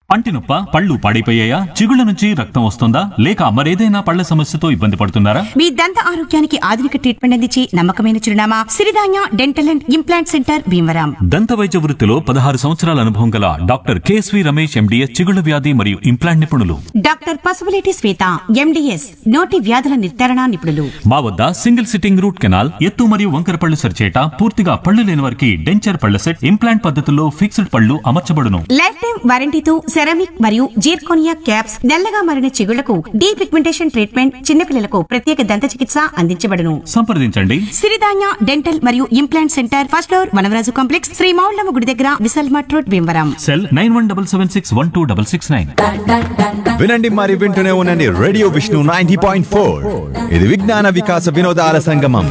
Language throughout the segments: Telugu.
పంటి నొప్ప పళ్ళు పాడైపోయాయా చిగుళ్ళ నుంచి రక్తం వస్తుందా లేక మరేదైనా పళ్ళ సమస్యతో ఇబ్బంది పడుతున్నారా మీ దంత ఆరోగ్యానికి ఆధునిక ట్రీట్మెంట్ అందించి నమ్మకమైన చిరునామా Siridhanya dental and implant centre Bhimavaram దంత వైద్య వృత్తిలో పదహారు సంవత్సరాల అనుభవం గల డాక్టర్ కేఎస్వి రమేష్ ఎండిఎస్ చిగుళ్ళ వ్యాధి మరియు ఇంప్లాంట్ నిపుణులు డాక్టర్ పసుపులేటి శ్వేత ఎండిఎస్ నోటి వ్యాధుల నిర్ధారణ నిపుణులు మా వద్ద సింగిల్ సిట్టింగ్ రూట్ కెనాల్ ఎత్తు మరియు వంకర పళ్ళు సరిచేట పూర్తిగా పళ్ళు లేని వారికి డెంచర్ పళ్ళ సెట్ ఇంప్లాంట్ పద్ధతుల్లో ఫిక్స్డ్ పళ్ళు అమర్చబడును లైఫ్ టైం వారంటీతో సెరామిక్ మరియు జీర్కోనియా క్యాప్స్ నల్లగా మారిన చిగుళ్లకు డీ పిగ్మెంటేషన్ ట్రీట్మెంట్ చిన్నపిల్లలకు ప్రత్యేక దంత చికిత్స అందించబడును సంప్రదించండి సిరిధాన్య డెంటల్ మరియు implant centre first floor Vanavaraju complex Shri Moullamma గుడి దగ్గర Vishal mart road Bhimavaram cell nine one double seven six one two double six nine వినండి మరి వింటూనే ఉండండి radio Vishnu ninety point four ఇది విజ్ఞాన వికాస వినోదాల సంగమం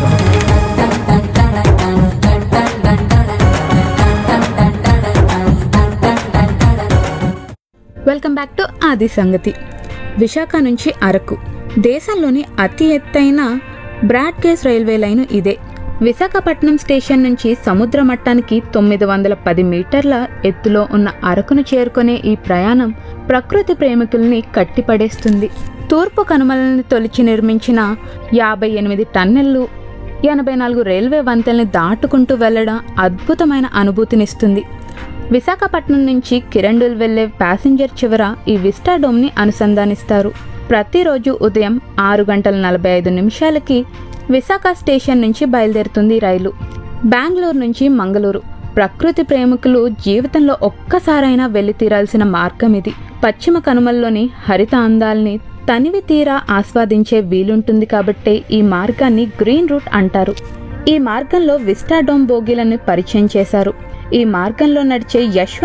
వెల్కమ్ బ్యాక్ టు ఆది సంగతి విశాఖ నుంచి అరకు దేశంలోని అతి ఎత్తైన బ్రాడ్ గేజ్ రైల్వే లైను ఇదే విశాఖపట్నం స్టేషన్ నుంచి సముద్ర మట్టానికి తొమ్మిది వందల పది మీటర్ల ఎత్తులో ఉన్న అరకును చేరుకునే ఈ ప్రయాణం ప్రకృతి ప్రేమికుల్ని కట్టిపడేస్తుంది తూర్పు కనుమలని తొలిచి నిర్మించిన యాభై ఎనిమిది టన్నెళ్లు ఎనభై నాలుగు రైల్వే వంతెల్ని దాటుకుంటూ వెళ్లడం అద్భుతమైన అనుభూతినిస్తుంది విశాఖపట్నం నుంచి కిరండుల్ వెళ్లే ప్యాసింజర్ చివర ఈ విస్టా డోమ్ని అనుసంధానిస్తారు ప్రతిరోజు ఉదయం ఆరు గంటల నలభై ఐదు నిమిషాలకి విశాఖ స్టేషన్ నుంచి బయలుదేరుతుంది ఈ రైలు బెంగళూరు నుంచి మంగళూరు ప్రకృతి ప్రేమికులు జీవితంలో ఒక్కసారైనా వెళ్లి తీరాల్సిన మార్గం ఇది పశ్చిమ కనుమల్లోని హరిత అందాల్ని తనివి తీరా ఆస్వాదించే వీలుంటుంది కాబట్టే ఈ మార్గాన్ని గ్రీన్ రూట్ అంటారు ఈ మార్గంలో విస్టాడోమ్ బోగీలను పరిచయం చేశారు ఈ మార్గంలో నడిచే యశ్వంత్